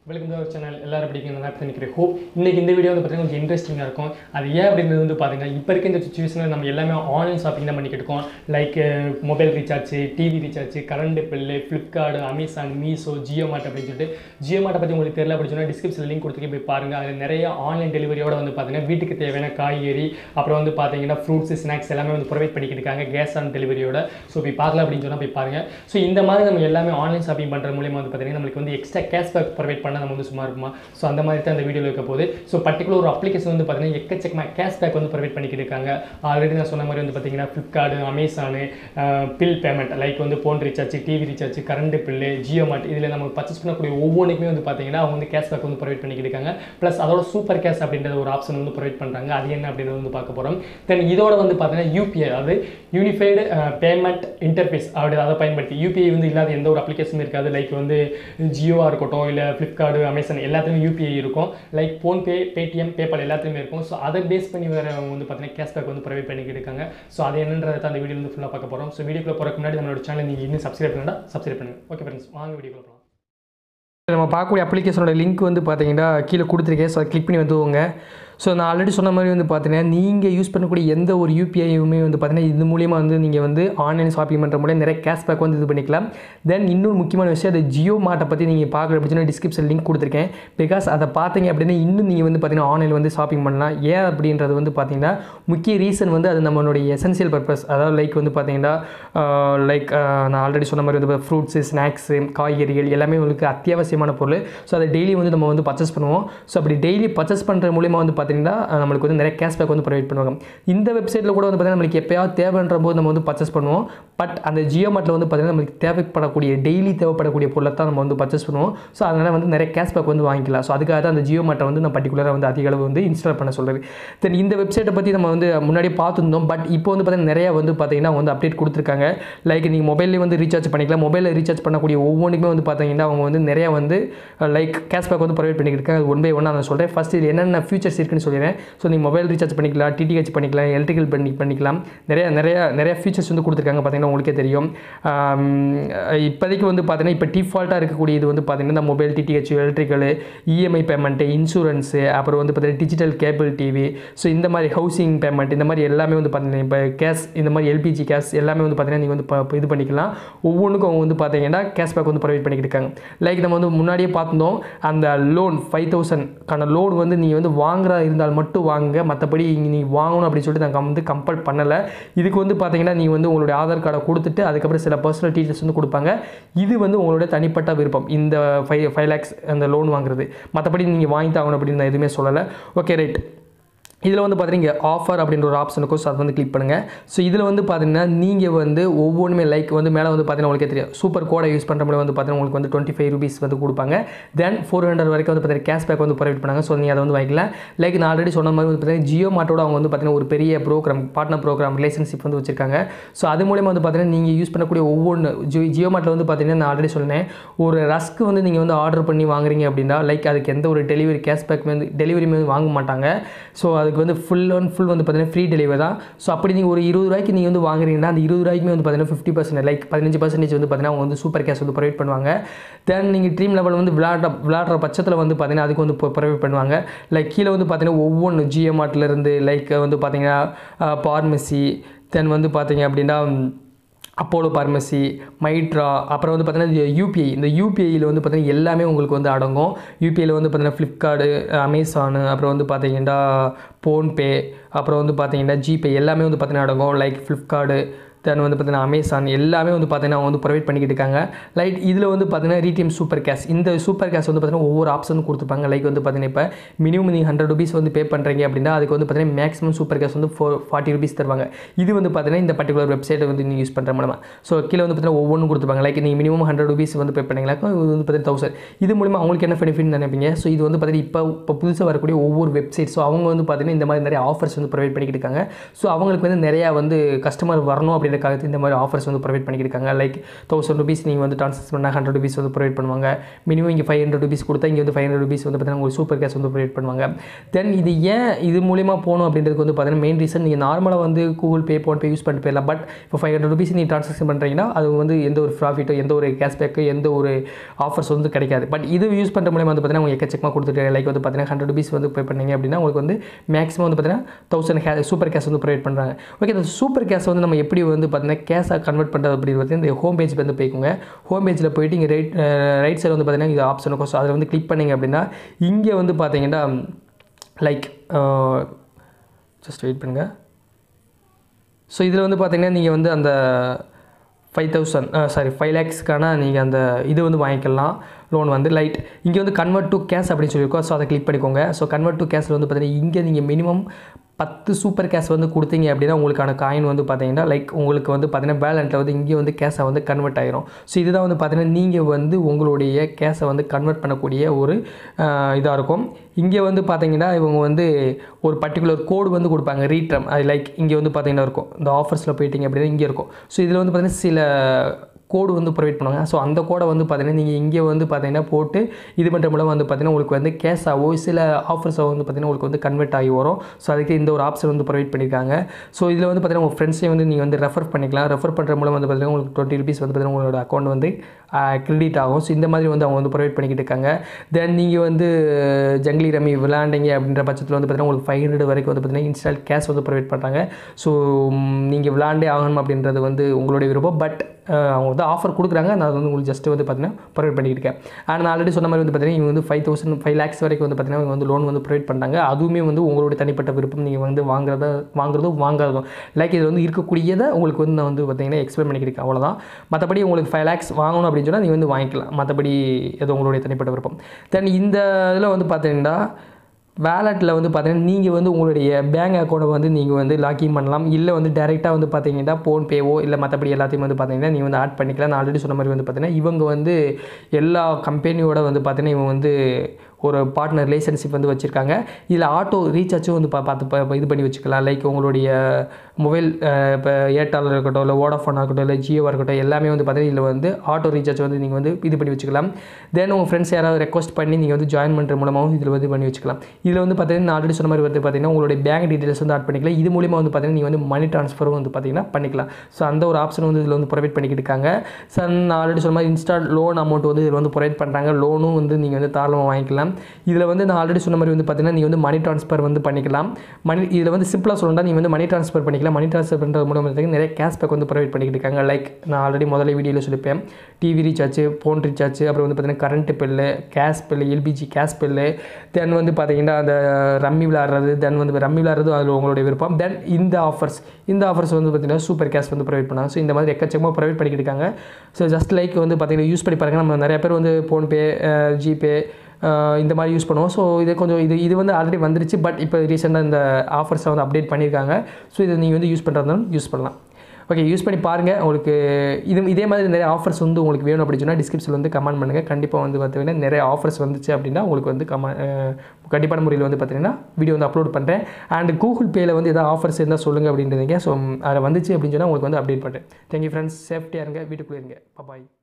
welcome to our channel எல்லாரும் படிக்க நல்லா நினைக்கிறேன் ஹோப் இன்னைக்கு இந்த வீடியோ வந்து பார்த்தீங்கன்னா கொஞ்சம் இன்ட்ரெஸ்டிங்காக இருக்கும் அது ஏன் அப்படின்றது வந்து பார்த்தீங்கன்னா இப்போ இருக்க இந்த சுச்சுவேஷனில் நம்ம எல்லாமே ஆன்லைன் ஷாப்பிங் தான் பண்ணிக்கிட்டு இருக்கோம் like mobile recharge TV recharge current bill Flipkart Amazon Meesho Jio Mart அப்படின்னு சொல்லிட்டு ஜியோ மார்ட்டை பற்றி உங்களுக்கு தெரியல அப்படின்னு சொன்னால் டிஸ்கிரிப்ஷனில் லிங்க் கொடுத்துருக்கேன் போய் பாருங்கள் அது நிறைய ஆன்லைன் டெலிவரியோட வந்து பார்த்தீங்கன்னா வீட்டுக்கு தேவையான காய்கறி அப்புறம் வந்து பார்த்தீங்கன்னா ஃப்ரூட்ஸ் ஸ்நாக்ஸ் எல்லாமே வந்து ப்ரொவைட் பண்ணிக்கிட்டு இருக்காங்க கேஸ் ஆன் டெலிவரியோட ஸோ போய் பார்க்கல அப்படின்னு சொன்னால் போய் பாருங்கள் ஸோ இந்த மாதிரி நம்ம எல்லாமே ஆன்லைன் ஷாப்பிங் பண்ணுற மூலியமாக வந்து பார்த்தீங்கன்னா நம்மளுக்கு வந்து எக்ஸ்ட்ரா கேஷ்பேக் ப்ரொவைட் பண்ணால் நம்ம வந்து சும்மா இருக்குமா ஸோ அந்த மாதிரி தான் இந்த வீடியோவில் இருக்க போகுது ஸோ பர்டிகுலர் ஒரு அப்ளிகேஷன் வந்து பார்த்தீங்கன்னா எக்கச்சக்கமாக கேஷ்பேக் வந்து ப்ரொவைட் பண்ணிக்கிட்டு இருக்காங்க ஆல்ரெடி நான் சொன்ன மாதிரி வந்து பார்த்தீங்கன்னா Flipkart Amazon bill payment like வந்து phone recharge TV recharge current bill Jio Mart இதில் நம்ம பர்ச்சேஸ் பண்ணக்கூடிய ஒவ்வொன்றுக்குமே வந்து பார்த்தீங்கன்னா அவங்க வந்து கேஷ்பேக் வந்து ப்ரொவைட் பண்ணிக்கிட்டு இருக்காங்க ப்ளஸ் அதோட சூப்பர் கேஷ் அப்படின்ற ஒரு ஆப்ஷன் வந்து ப்ரொவைட் பண்ணுறாங்க அது என்ன அப்படின்றது வந்து பார்க்க போகிறோம் தென் இதோட வந்து பார்த்தீங்கன்னா யூபிஐ அதாவது யூனிஃபைடு பேமெண்ட் இன்டர்ஃபேஸ் அப்படி அதை பயன்படுத்தி யூபிஐ வந்து இல்லாத எந்த ஒரு அப்ளிகேஷனும் இருக்காது லைக் வந்து ஜியோவாக இருக்கட்டும் இல்லை ஃப்ளிப்கார்டு அமேசான் எல்லாத்துலேயும் யூபிஐ இருக்கும் லைக் ஃபோன்பே பேடிஎம் பேபால் எல்லாத்துலேயுமே இருக்கும் ஸோ அதை பேஸ் பண்ணி வேறு அவங்க வந்து பார்த்தீங்கன்னா கேஷ்பேக் வந்து ப்ரொவைட் பண்ணிக்கிட்டு இருக்காங்க ஸோ அது என்னன்றதை தான் அந்த வீடியோ வந்து ஃபுல்லாக பார்க்க போகிறோம் ஸோ வீடியோக்குள்ள போகிறதுக்கு முன்னாடி நம்மளோட சேனல் நீங்கள் இன்னும் சப்ஸ்கிரைப் பண்ணா சப்ஸ்கிரைப் பண்ணுங்கள் ஓகே ஃப்ரெண்ட்ஸ் வாங்க வீடியோக்குள்ள போகலாம் நம்ம பார்க்கக்கூடிய அப்ளிகேஷனோட லிங்க் வந்து பார்த்தீங்கன்னா கீழே கொடுத்துருக்கேன் ஸோ அதை கிளிக் பண்ணி வந்துவோங்க ஸோ நான் ஆல்ரெடி சொன்ன மாதிரி வந்து பார்த்தீங்கன்னா நீங்கள் யூஸ் பண்ணக்கூடிய எந்த ஒரு யூபிஐயுமே வந்து பார்த்தீங்கன்னா இது மூலியமாக வந்து நீங்கள் வந்து ஆன்லைன் ஷாப்பிங் பண்ணுற மூலியம் நிறைய கேஷ்பேக் வந்து இது பண்ணிக்கலாம் தென் இன்னொரு முக்கியமான விஷயம் அது ஜியோ மார்ட்டை பற்றி நீங்கள் பார்க்குற அப்படின்னா டிஸ்கிரிப்ஷன் லிங்க் கொடுத்துருக்கேன் பிகாஸ் அதை பார்த்தீங்க அப்படின்னா இன்னும் நீங்கள் வந்து பார்த்தீங்கன்னா ஆன்லைனில் வந்து ஷாப்பிங் பண்ணலாம் ஏன் அப்படின்றது வந்து பார்த்தீங்கன்னா முக்கிய ரீசன் வந்து அது நம்மளுடைய எசென்சியல் பர்பஸ் அதாவது லைக் வந்து பார்த்தீங்கன்னா லைக் நான் ஆல்ரெடி சொன்ன மாதிரி வந்து ஃப்ரூட்ஸு ஸ்நாக்ஸு காய்கறிகள் எல்லாமே உங்களுக்கு அத்தியாவசியமான பொருள் ஸோ அதை டெய்லி வந்து நம்ம வந்து பர்ச்சேஸ் பண்ணுவோம் ஸோ அப்படி டெய்லி பர்ச்சேஸ் பண்ணுற மூலியமாக வந்து பார்த்தீங்கன்னா நம்மளுக்கு வந்து நிறைய கேஷ்பேக் வந்து ப்ரொவைட் பண்ணுவாங்க இந்த வெப்சைட்டில் கூட வந்து பார்த்தீங்கன்னா நம்மளுக்கு எப்போயாவது தேவைன்ற போது நம்ம வந்து பர்ச்சேஸ் பண்ணுவோம் பட் அந்த ஜியோ மார்ட்டில் வந்து பார்த்தீங்கன்னா நம்மளுக்கு தேவைப்படக்கூடிய டெய்லி தேவைப்படக்கூடிய பொருளை தான் நம்ம வந்து பர்ச்சேஸ் பண்ணுவோம் ஸோ அதனால் வந்து நிறைய கேஷ்பேக் வந்து வாங்கிக்கலாம் ஸோ அதுக்காக தான் அந்த ஜியோ மார்ட்டை வந்து நான் பர்டிகுலராக வந்து அதிக அளவு வந்து இன்ஸ்டால் பண்ண சொல்கிறது தென் இந்த வெப்சைட்டை பற்றி நம்ம வந்து முன்னாடியே பார்த்துருந்தோம் பட் இப்போ வந்து பார்த்தீங்கன்னா நிறைய வந்து பார்த்தீங்கன்னா வந்து அப்டேட் கொடுத்துருக்காங்க லைக் நீங்கள் மொபைல்லே வந்து ரீசார்ஜ் பண்ணிக்கலாம் மொபைலில் ரீசார்ஜ் பண்ணக்கூடிய ஒவ்வொன்றுக்குமே வந்து பார்த்தீங்கன்னா அவங்க வந்து நிறைய வந்து லைக் கேஷ்பேக் வந்து ப்ரொவைட் பண்ணிக்கிட்டு இருக்காங்க அது ஒன் பை ஒன்னாக நான் சொல்கிறேன் ஃபஸ்ட் இது என்னென்ன ஃபியூச்சர்ஸ் இருக்குன்னு சொல்லிடுறேன் ஸோ நீங்கள் மொபைல் ரீசார்ஜ் பண்ணிக்கலாம் டிடிஹெச் பண்ணிக்கலாம் எலக்ட்ரிக்கல் பண்ணி பண்ணிக்கலாம் நிறைய நிறைய நிறைய ஃபீச்சர்ஸ் வந்து கொடுத்துருக்காங்க பார்த்தீங்கன்னா உங்களுக்கே தெரியும் ஆம், இப்போதைக்கு வந்து பார்த்தீங்கன்னா இப்போ டிஃபால்ட்டாக இருக்கக்கூடிய இது வந்து பார்த்தீங்கன்னா இந்த mobile DTH electrical EMI payment insurance அப்புறம் வந்து பார்த்தீங்கன்னா டிஜிட்டல் கேபிள் டிவி ஸோ இந்த மாதிரி ஹவுசிங் பேமெண்ட் இந்த மாதிரி எல்லாமே வந்து பார்த்தீங்கன்னா இப்போ கேஸ் இந்த மாதிரி எல்பிஜி கேஸ் எல்லாமே வந்து பார்த்தீங்கன்னா நீங்கள் வந்து ப- இது பண்ணிக்கலாம் ஒவ்வொன்றுக்கும் அவங்க வந்து பார்த்தீங்கன்னா கேஷ்பேக் வந்து ப்ரொவைட் பண்ணிக்கிட்டு இருக்காங்க லைக் நம்ம வந்து முன்னாடியே பார்த்துருந்தோம் அந்த லோன் ஃபைவ் தௌசண்ட்க்கான லோன் வந்து நீங்கள் வந்து வாங்குறா இருந்தால் மட்டும் வாங்குங்க மற்றபடி நீ வாங்கணும் அப்படின்னு சொல்லிட்டு நாங்கள் வந்து கம்பல் பண்ணலை இதுக்கு வந்து பார்த்தீங்கன்னா நீங்கள் வந்து உங்களுடைய ஆதார் கார்டை கொடுத்துட்டு அதுக்கப்புறம் சில பர்சனல் டீட்டெயில்ஸ் வந்து கொடுப்பாங்க இது வந்து உங்களுடைய தனிப்பட்ட விருப்பம் இந்த ஃபைவ் ஃபைவ் லேக்ஸ் அந்த லோன் வாங்குறது மற்றபடி நீங்கள் வாங்கி தாகணும் அப்படின்னு நான் எதுவுமே சொல்லலை ஓகே ரைட் இதில் வந்து பார்த்தீங்கன்னா ஆஃபர் அப்படின்ற ஒரு ஆப்ஷன் இருக்கும் ஸோ அதை வந்து கிளிக் பண்ணுங்கள் ஸோ இதில் வந்து பார்த்தீங்கன்னா நீங்கள் வந்து ஒவ்வொன்றுமே லைக் வந்து மேலே வந்து பார்த்தீங்கன்னா உங்களுக்கே தெரியும் சூப்பர் கோடை யூஸ் பண்ணுற மாதிரி வந்து பார்த்தீங்கன்னா உங்களுக்கு வந்து டுவெண்ட்டி ஃபைவ் ருபீஸ் வந்து கொடுப்பாங்க தென் ஃபோர் ஹண்ட்ரட் வரைக்கும் வந்து பார்த்தீங்கன்னா கேஷ்பேக் வந்து ப்ரொவைட் பண்ணாங்க ஸோ நீங்கள் அதை வந்து வாங்கிக்கலாம் லைக் நான் ஆல்ரெடி சொன்ன மாதிரி வந்து பார்த்தீங்கன்னா ஜியோ மார்ட்டோட அவங்க வந்து பார்த்தீங்கன்னா ஒரு பெரிய ப்ரோக்ராம் பார்ட்னர் ப்ரோக்ராம் ரிலேஷன்ஷிப் வந்து வச்சிருக்காங்க ஸோ அது மூலயமா வந்து பார்த்தீங்கன்னா நீங்கள் யூஸ் பண்ணக்கூடிய ஒவ்வொன்று ஜியோ ஜியோ மார்ட்டில் வந்து பார்த்தீங்கன்னா நான் ஆல்ரெடி சொன்னேன் ஒரு ரஸ்க்கு வந்து நீங்கள் வந்து ஆர்டர் பண்ணி வாங்குறீங்க அப்படின்னா லைக் அதுக்கு எந்த ஒரு டெலிவரி கேஷ்பேக் வந்து டெலிவரி வந்து வாங்க மாட்டாங்க ஸோ அதுக்கு வந்து ஃபுல் அண்ட் ஃபுல் வந்து பார்த்தீங்கன்னா ஃப்ரீ டெலிவரி தான் ஸோ அப்படி நீங்கள் ஒரு இருபது ரூபாய்க்கு நீங்கள் வந்து வாங்குறீங்கன்னா அந்த இருபது ரூபாய்க்குமே வந்து பார்த்தீங்கன்னா ஃபிஃப்டி பர்சன்ட் லைக் பதினஞ்சு பர்சன்டேஜ் வந்து பார்த்தீங்கன்னா அவங்க வந்து சூப்பர் கேஷ் வந்து ப்ரொவைட் பண்ணுவாங்க தென் நீங்கள் ட்ரீம் லெவல் வந்து விளையாடுற விளையாடுற பட்சத்தில் வந்து பார்த்தீங்கன்னா அதுக்கு வந்து ப்ரொவைட் பண்ணுவாங்க லைக் கீழே வந்து பார்த்தீங்கன்னா ஒவ்வொன்று ஜிஎம்ஆர்ட்லேருந்து லைக் வந்து பார்த்தீங்கன்னா பார்மசி தென் வந்து பார்த்தீங்க அப்படின்னா அப்போலோ பார்மசி மைட்ரா அப்புறம் வந்து பார்த்தீங்கன்னா யூபிஐ இந்த யூபிஐயில் வந்து பார்த்தீங்கன்னா எல்லாமே உங்களுக்கு வந்து அடங்கும் யூபிஐயில் வந்து பார்த்தீங்கன்னா ஃப்ளிப்கார்டு அமேசானு அப்புறம் வந்து பார்த்தீங்கன்னா ஃபோன்பே அப்புறம் வந்து பார்த்தீங்கன்னா ஜிபே எல்லாமே வந்து பார்த்தீங்கன்னா அடங்கும் லைக் ஃப்ளிப்கார்டு தென் வந்து பார்த்தீங்கன்னா அமேசான் எல்லாமே வந்து பார்த்தீங்கன்னா அவங்க வந்து ப்ரொவைட் பண்ணிக்கிட்டு இருக்காங்க லைக் இதில் வந்து பார்த்தீங்கன்னா ரீடிஎம் சூப்பர் கேஷ் இந்த சூப்பர் கேஷ் வந்து பார்த்தீங்கன்னா ஒவ்வொரு ஆப்ஷனும் கொடுத்துருப்பாங்க லைக் வந்து பார்த்தீங்கன்னா இப்போ மினிமம் நீங்கள் ஹண்ட்ரட் ருபீஸ் வந்து பே பண்ணுறீங்க அப்படின்னா அதுக்கு வந்து பார்த்தீங்கன்னா மேக்ஸிமம் சூப்பர் கேஷ் வந்து ஃபோர் ஃபார்ட்டி ருபீஸ் தருவாங்க இது வந்து பார்த்தீங்கன்னா இந்த பர்டிகுலர் வெப்சைட்டை வந்து நீங்கள் யூஸ் பண்ணுற மூலமா ஸோ கீழே வந்து பார்த்தீங்கன்னா ஒவ்வொன்றும் கொடுத்துருப்பாங்க லைக் நீங்கள் மினிமம் ஹண்ட்ரட் ருபீஸ் வந்து பே பண்ணீங்களா இது வந்து பார்த்தீங்கன்னா தௌசண்ட் இது மூலிமா அவங்களுக்கு என்ன பெனிஃபிட் நினைப்பீங்க ஸோ இது வந்து பார்த்தீங்கன்னா இப்போ இப்போ புதுசாக வரக்கூடிய ஒவ்வொரு வெப்சைட் ஸோ அவங்க வந்து பார்த்தீங்கன்னா இந்த மாதிரி நிறைய ஆஃபர்ஸ் வந்து ப்ரொவைட் பண்ணிக்கிட்டு இருக்காங்க ஸோ அவங்களுக்கு வந்து நிறையா வந்து கஸ்டமர் வரணும் அப்படின்ற அப்படின்றக்காக இந்த மாதிரி ஆஃபர்ஸ் வந்து ப்ரொவைட் பண்ணியிருக்காங்க லைக் தௌசண்ட் ருபீஸ் நீங்கள் வந்து ட்ரான்ஸ்ஃபர் பண்ணால் ஹண்ட்ரட் ருபீஸ் வந்து ப்ரொவைட் பண்ணுவாங்க மினிமம் இங்கே ஃபைவ் ஹண்ட்ரட் ருபீஸ் கொடுத்தா இங்கே வந்து ஃபைவ் ஹண்ட்ரட் ருபீஸ் வந்து பார்த்தீங்கன்னா உங்களுக்கு சூப்பர் கேஷ் வந்து ப்ரொவைட் பண்ணுவாங்க தென் இது ஏன் இது மூலிமா போகணும் அப்படின்றதுக்கு வந்து பார்த்தீங்கன்னா மெயின் ரீசன் நீங்கள் நார்மலாக வந்து கூகுள் பே ஃபோன்பே யூஸ் பண்ணிட்டு போயிடலாம் பட் இப்போ ஃபைவ் ஹண்ட்ரட் ருபீஸ் நீங்கள் ட்ரான்சாக்ஷன் பண்ணுறீங்கன்னா அது வந்து எந்த ஒரு ப்ராஃபிட்டோ எந்த ஒரு கேஷ்பேக்கோ எந்த ஒரு ஆஃபர்ஸ் வந்து கிடைக்காது பட் இது யூஸ் பண்ணுற மூலியமாக வந்து பார்த்தீங்கன்னா உங்களுக்கு எக்கச்சக்கமாக கொடுத்துட்டு லைக் வந்து பார்த்தீங்கன்னா ஹண்ட்ரட் ருபீஸ் வந்து பே பண்ணீங்க அப்படின்னா உங்களுக்கு வந்து மேக்ஸிமம் வந்து பார்த்தீங்கன்னா தௌசண்ட் ஹே சூப்பர் கேஷ் வந்து ப்ரொவைட் பண்ணுறாங்க ஓகே இந்த சூப்பர் கேஷ் வந்து நம்ம எப்படி வந்து பார்த்தீங்கன்னா கேஷாக கன்வெர்ட் பண்ணுறது அப்படின்னு பார்த்தீங்கன்னா இந்த ஹோம் பேஜ் வந்து போய்க்கோங்க ஹோம் பேஜில் போயிட்டு இங்கே ரைட் ரைட் சைடு வந்து பார்த்தீங்கன்னா இது ஆப்ஷன் இருக்கும் ஸோ அதில் வந்து கிளிக் பண்ணிங்க அப்படின்னா இங்கே வந்து பார்த்தீங்கன்னா லைக் ஜஸ்ட் வெயிட் பண்ணுங்கள் ஸோ இதில் வந்து பார்த்தீங்கன்னா நீங்கள் வந்து அந்த ஃபைவ் தௌசண்ட் சாரி ஃபைவ் லேக்ஸ்க்கான நீங்கள் அந்த இது வந்து வாங்கிக்கலாம் லோன் வந்து லைட் இங்கே வந்து கன்வெர்ட் டு கேஷ் அப்படின்னு சொல்லியிருக்கோம் ஸோ அதை கிளிக் பண்ணிக்கோங்க ஸோ கன்வெர்ட் டு கேஷில் வந்து பார்த்தீங்கன்னா இங்கே நீங்கள் மினிமம் பத்து சூப்பர் கேஷ் வந்து கொடுத்தீங்க அப்படின்னா உங்களுக்கான காயின் வந்து பார்த்தீங்கன்னா லைக் உங்களுக்கு வந்து பார்த்தீங்கன்னா பேலண்ட்டில் வந்து இங்கே வந்து கேஷை வந்து கன்வெர்ட் ஆயிரும் ஸோ இதுதான் வந்து பார்த்தீங்கன்னா நீங்கள் வந்து உங்களுடைய கேஷை வந்து கன்வெர்ட் பண்ணக்கூடிய ஒரு இதாக இருக்கும் இங்கே வந்து பார்த்தீங்கன்னா இவங்க வந்து ஒரு பர்டிகுலர் கோடு வந்து கொடுப்பாங்க ரீட்ரம் அது லைக் இங்கே வந்து பார்த்தீங்கன்னா இருக்கும் இந்த ஆஃபர்ஸில் போயிட்டீங்க அப்படின்னா இங்கே இருக்கும் ஸோ இதில் வந்து பார்த்தீங்கன்னா சில கோடு வந்து ப்ரொவைட் பண்ணுவாங்க ஸோ அந்த கோடை வந்து பார்த்தீங்கன்னா நீங்கள் இங்கே வந்து பார்த்தீங்கன்னா போட்டு இது பண்ணுற மூலம் வந்து பார்த்தீங்கன்னா உங்களுக்கு வந்து கேஷாவோ சில ஆஃபர்ஸாவோ வந்து பார்த்தீங்கன்னா உங்களுக்கு வந்து கன்வெர்ட் ஆகி வரும் ஸோ அதுக்கு இந்த ஒரு ஆப்ஷன் வந்து ப்ரொவைட் பண்ணியிருக்காங்க ஸோ இதில் வந்து பார்த்தீங்கன்னா உங்கள் ஃப்ரெண்ட்ஸையும் வந்து நீங்கள் வந்து ரெஃபர் பண்ணிக்கலாம் ரெஃபர் பண்ணுற மூலம் வந்து பார்த்தீங்கன்னா உங்களுக்கு டுவெண்ட்டி ருபீஸ் வந்து பார்த்தீங்கன்னா உங்களோட அக்கௌண்ட் வந்து கிரெடிட் ஆகும் ஸோ இந்த மாதிரி வந்து அவங்க வந்து ப்ரொவைட் பண்ணிக்கிட்டு இருக்காங்க தென் நீங்கள் வந்து ஜங்கிலி ரம்மி விளாண்டிங்க அப்படின்ற பட்சத்தில் வந்து பார்த்தீங்கன்னா உங்களுக்கு ஃபைவ் ஹண்ட்ரட் வரைக்கும் வந்து பார்த்தீங்கன்னா இன்ஸ்டால் கேஷ் வந்து ப்ரொவைட் பண்ணுறாங்க ஸோ நீங்கள் விளாண்டே ஆகணும் அப்படின்றது வந்து உங்களுடைய விருப்பம் பட் அவங்க வந்து ஆஃபர் கொடுக்குறாங்க நான் அது வந்து உங்களுக்கு ஜஸ்ட் வந்து பார்த்தீங்கன்னா ப்ரொவைட் பண்ணிட்டு இருக்கேன் அண்ட் நான் ஆல்ரெடி சொன்ன மாதிரி வந்து பார்த்தீங்கன்னா இவங்க வந்து ஃபைவ் தௌசண்ட் ஃபைவ் லேக்ஸ் வரைக்கும் வந்து பார்த்தீங்கன்னா இவங்க வந்து லோன் வந்து ப்ரொவைட் பண்ணுறாங்க அதுவுமே வந்து உங்களுடைய தனிப்பட்ட விருப்பம் நீங்கள் வந்து வாங்குறத வாங்குறதும் வாங்காததும் லைக் இது வந்து இருக்கக்கூடியதை உங்களுக்கு வந்து நான் வந்து பார்த்தீங்கன்னா எக்ஸ்பிளைன் பண்ணிக்கிருக்கேன் அவ்வளோதான் மற்றபடி உங்களுக்கு ஃபைவ் லேக்ஸ் வாங்கணும் அப்படின்னு சொன்னால் நீங்கள் வந்து வாங்கிக்கலாம் மற்றபடி அது உங்களுடைய தனிப்பட்ட விருப்பம் தென் இந்த இதில் வந்து பார்த்தீங்கன்னா வேலெட்டில் வந்து பார்த்தீங்கன்னா நீங்கள் வந்து உங்களுடைய பேங்க் அக்கௌண்ட்டை வந்து நீங்கள் வந்து லாக்கிங் பண்ணலாம் இல்லை வந்து டேரெக்டாக வந்து பார்த்தீங்கன்னா ஃபோன்பேவோ இல்லை மற்றபடி எல்லாத்தையும் வந்து பார்த்தீங்கன்னா நீங்கள் வந்து ஆட் பண்ணிக்கலாம் நான் ஆல்ரெடி சொன்ன மாதிரி வந்து பார்த்தீங்கன்னா இவங்க வந்து எல்லா கம்பெனியோட வந்து பார்த்தீங்கன்னா இவங்க வந்து ஒரு பார்ட்னர் ரிலேஷன்ஷிப் வந்து வச்சுருக்காங்க இதில் ஆட்டோ ரீசார்ஜும் வந்து பா பார்த்து ப- இது பண்ணி வச்சுக்கலாம் லைக் உங்களுடைய மொபைல் இப்போ ஏர்டெல் இருக்கட்டும் இல்லை வோடாஃபோனாக இருக்கட்டும் இல்லை ஜியோவாக இருக்கட்டும் எல்லாமே வந்து பார்த்தீங்கன்னா இதில் வந்து ஆட்டோ ரீசார்ஜ் வந்து நீங்கள் வந்து இது பண்ணி வச்சுக்கலாம் தென் உங்கள் ஃப்ரெண்ட்ஸ் யாராவது ரெக்வஸ்ட் பண்ணி நீங்கள் வந்து ஜாயின் பண்ணுற மூலமாகவும் இதில் வந்து பண்ணி வச்சுக்கலாம் இதில் வந்து பார்த்தீங்கன்னா நான் ஆல்ரெடி சொன்ன மாதிரி வந்து பார்த்தீங்கன்னா உங்களுடைய பேங்க் டீட்டெயில்ஸ் வந்து ஆட் பண்ணிக்கலாம் இது மூலிமா வந்து பார்த்தீங்கன்னா நீங்கள் வந்து மணி ட்ரான்ஸ்ஃபரும் வந்து பார்த்தீங்கன்னா பண்ணிக்கலாம் ஸோ அந்த ஒரு ஆப்ஷன் வந்து இதில் வந்து ப்ரொவைட் பண்ணிக்கிட்டு இருக்காங்க ஸோ நான் ஆல்ரெடி சொன்ன மாதிரி இன்ஸ்டால் லோன் அமௌண்ட் வந்து இதில் வந்து ப்ரொவைட் பண்ணுறாங்க லோனும் வந்து நீங்கள் வந்து தாராளமாக வாங்கிக்கலாம் இதில் வந்து நான் ஆல்ரெடி சொன்ன மாதிரி வந்து பார்த்தீங்கன்னா நீங்கள் வந்து மணி ட்ரான்ஸ்ஃபர் வந்து பண்ணிக்கலாம் மணி இதில் வந்து சிம்பிளாக சொல்லணும்னா நீங்கள் வந்து மணி ட்ரான்ஸ்ஃபர் பண்ணிக்கலாம் மணி ட்ரான்ஸ்ஃபர் பண்ணுறது மூலம் பார்த்தீங்கன்னா நிறைய கேஷ்பேக் வந்து ப்ரொவைட் பண்ணிக்கிட்டு இருக்காங்க லைக் நான் ஆல்ரெடி முதல்ல வீடியோவில் சொல்லியிருப்பேன் டிவி ரீசார்ஜ் ஃபோன் ரீசார்ஜ் அப்புறம் வந்து பார்த்தீங்கன்னா current bill gas bill LPG gas bill then வந்து பார்த்தீங்கன்னா அந்த ரம்மி விளாட்றது தென் வந்து ரம்மி விளாட்றது அதில் உங்களுடைய விருப்பம் தென் இந்த ஆஃபர்ஸ் இந்த ஆஃபர்ஸ் வந்து பார்த்தீங்கன்னா சூப்பர் கேஷ் வந்து ப்ரொவைட் பண்ணாங்க ஸோ இந்த மாதிரி எக்கச்சக்கமாக ப்ரொவைட் பண்ணிக்கிட்டு இருக்காங்க ஸோ ஜஸ்ட் லைக் வந்து பார்த்தீங்கன்னா யூஸ் பண்ணி பாருங்க நம்ம நிறைய பேர் வந்து ஃபோன்பே ஜிபே இந்த மாதிரி யூஸ் பண்ணுவோம் ஸோ இது கொஞ்சம் இது இது வந்து ஆல்ரெடி வந்துருச்சு பட் இப்போ ரீசெண்டாக இந்த ஆஃபர்ஸை வந்து அப்டேட் பண்ணியிருக்காங்க ஸோ இதை நீங்கள் வந்து யூஸ் பண்ணுறதுனாலும் யூஸ் பண்ணலாம் ஓகே யூஸ் பண்ணி பாருங்கள் உங்களுக்கு இது இதே மாதிரி நிறைய ஆஃபர்ஸ் வந்து உங்களுக்கு வேணும் அப்படின்னு சொன்னால் டிஸ்கிரிப்ஷனில் வந்து கமெண்ட் பண்ணுங்கள் கண்டிப்பாக வந்து பார்த்தீங்கன்னா நிறைய ஆஃபர்ஸ் வந்துச்சு அப்படின்னா உங்களுக்கு வந்து கம கண்டிப்பான முறையில் வந்து பார்த்தீங்கன்னா வீடியோ வந்து அப்லோட் பண்ணுறேன் அண்ட் கூகுள் பேயில் வந்து எதாவது ஆஃபர்ஸ் இருந்தால் சொல்லுங்கள் அப்படின்றீங்க ஸோ அதை வந்துச்சு அப்படின்னு சொன்னால் உங்களுக்கு வந்து அப்டேட் பண்ணுறேன் தேங்க்யூ ஃப்ரெண்ட்ஸ் சேஃப்டியாக இருங்க வீட்டுக்குள்ளே இருங்க பாய்